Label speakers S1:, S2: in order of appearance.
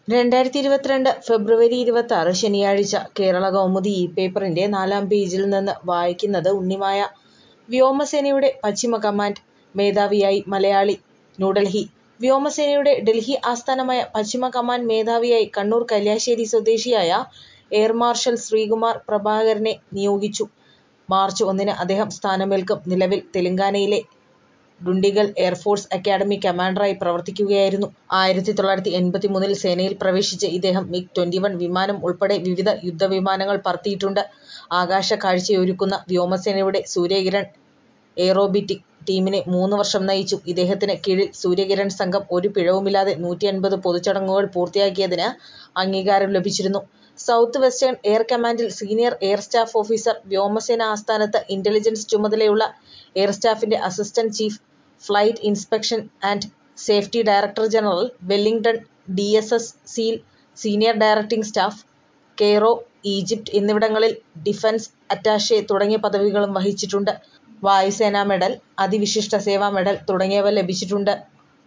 S1: രണ്ടായിരത്തി ഇരുപത്തിരണ്ട് ഫെബ്രുവരി ഇരുപത്താറ് ശനിയാഴ്ച കേരള കൗമുദി ഈ പേപ്പറിൻ്റെ നാലാം പേജിൽ നിന്ന് വായിക്കുന്നത് ഉണ്ണിമായ. വ്യോമസേനയുടെ പശ്ചിമ കമാൻഡ് മേധാവിയായി മലയാളി ന്യൂഡൽഹി വ്യോമസേനയുടെ ഡൽഹി ആസ്ഥാനമായ പശ്ചിമ കമാൻഡ് മേധാവിയായി കണ്ണൂർ കല്യാശ്ശേരി സ്വദേശിയായ എയർ മാർഷൽ ശ്രീകുമാർ പ്രഭാകരനെ നിയോഗിച്ചു. മാർച്ച് ഒന്നിന് അദ്ദേഹം സ്ഥാനമേൽക്കും. നിലവിൽ തെലങ്കാനയിലെ ഡുണ്ടിഗൽ എയർഫോഴ്സ് അക്കാഡമി കമാൻഡറായി പ്രവർത്തിക്കുകയായിരുന്നു. ആയിരത്തി തൊള്ളായിരത്തി എൺപത്തിമൂന്നിൽ സേനയിൽ പ്രവേശിച്ച ഇദ്ദേഹം മിഗ് ട്വന്റിവൺ വിമാനം ഉൾപ്പെടെ വിവിധ യുദ്ധവിമാനങ്ങൾ പറത്തിയിട്ടുണ്ട്. ആകാശക്കാഴ്ചയൊരുക്കുന്ന വ്യോമസേനയുടെ സൂര്യകിരൺ എയ്റോബാറ്റിക് ടീമിനെ മൂന്ന് വർഷം നയിച്ചു. ഇദ്ദേഹത്തിന് കീഴിൽ സൂര്യകിരൺ സംഘം ഒരു പിഴവുമില്ലാതെ നൂറ്റിയൻപത് പൊതുചടങ്ങുകൾ പൂർത്തിയാക്കിയതിന് അംഗീകാരം ലഭിച്ചിരുന്നു. സൗത്ത് വെസ്റ്റേൺ എയർ കമാൻഡിൽ സീനിയർ എയർ സ്റ്റാഫ് ഓഫീസർ, വ്യോമസേനാ ആസ്ഥാനത്ത് ഇന്റലിജൻസ് ചുമതലയുള്ള എയർ സ്റ്റാഫിന്റെ assistant chief, flight inspection and safety director general, Wellington D S S സിയിൽ senior directing staff, Cairo, Egypt എന്നിവിടങ്ങളിൽ ഡിഫൻസ് അറ്റാഷെ തുടങ്ങിയ പദവികളും വഹിച്ചിട്ടുണ്ട്. വായുസേനാ മെഡൽ, അതിവിശിഷ്ട സേവാ മെഡൽ തുടങ്ങിയവ ലഭിച്ചിട്ടുണ്ട്.